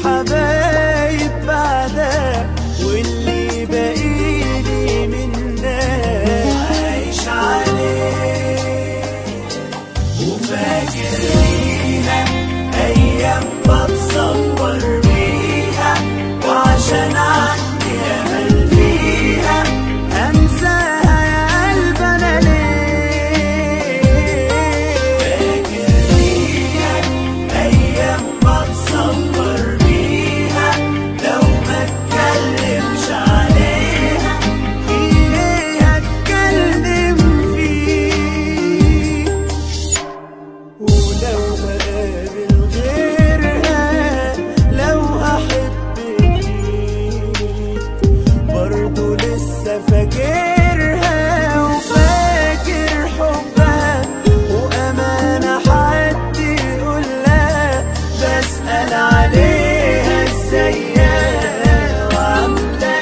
حبايب بعدها واللي باقيلي منها عايش عليه وفاكر ليها ايام بتصور بيها وعشان عندي امل فيها انساها يا قلب انا ليه فاكر ليها ايام بتصور بيها لو ما اتكلمش عليها في ايه اتكلم فيه ولو هقابل غيرها لو هحب جديد برضه لسه فاكرها وفاكر حبها وأمانة حد يقول لها بسأل عليها ازيها وعاملة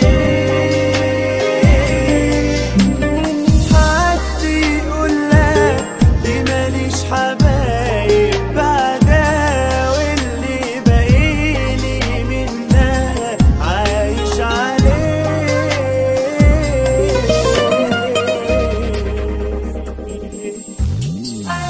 ايه حد يقول لها دي ماليش حبايب بعدها واللي باقيلي منها عايش عليه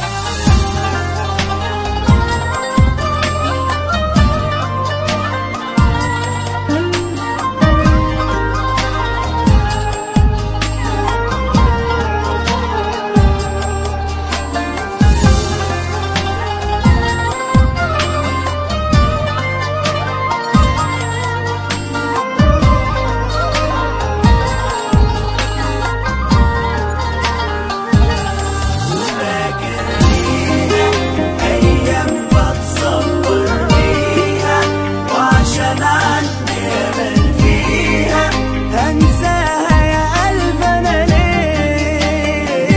فاكر ليها أيام بتصور بيها وعشان عندي أمل فيها هنساها يا قلب أنا ليه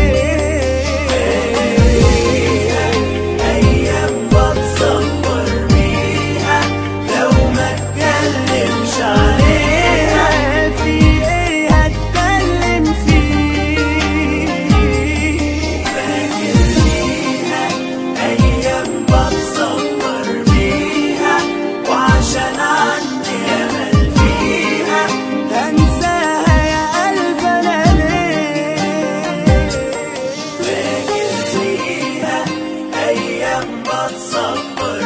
أيام بتصور بيها لو ما اتكلمش عليها في إيه هتكلم فيه فاكر ليها أيام بتصور بيها وعشان عندي أمل فيها هنساها يا قلب أنا ليه فاكر ليها أيام بتصور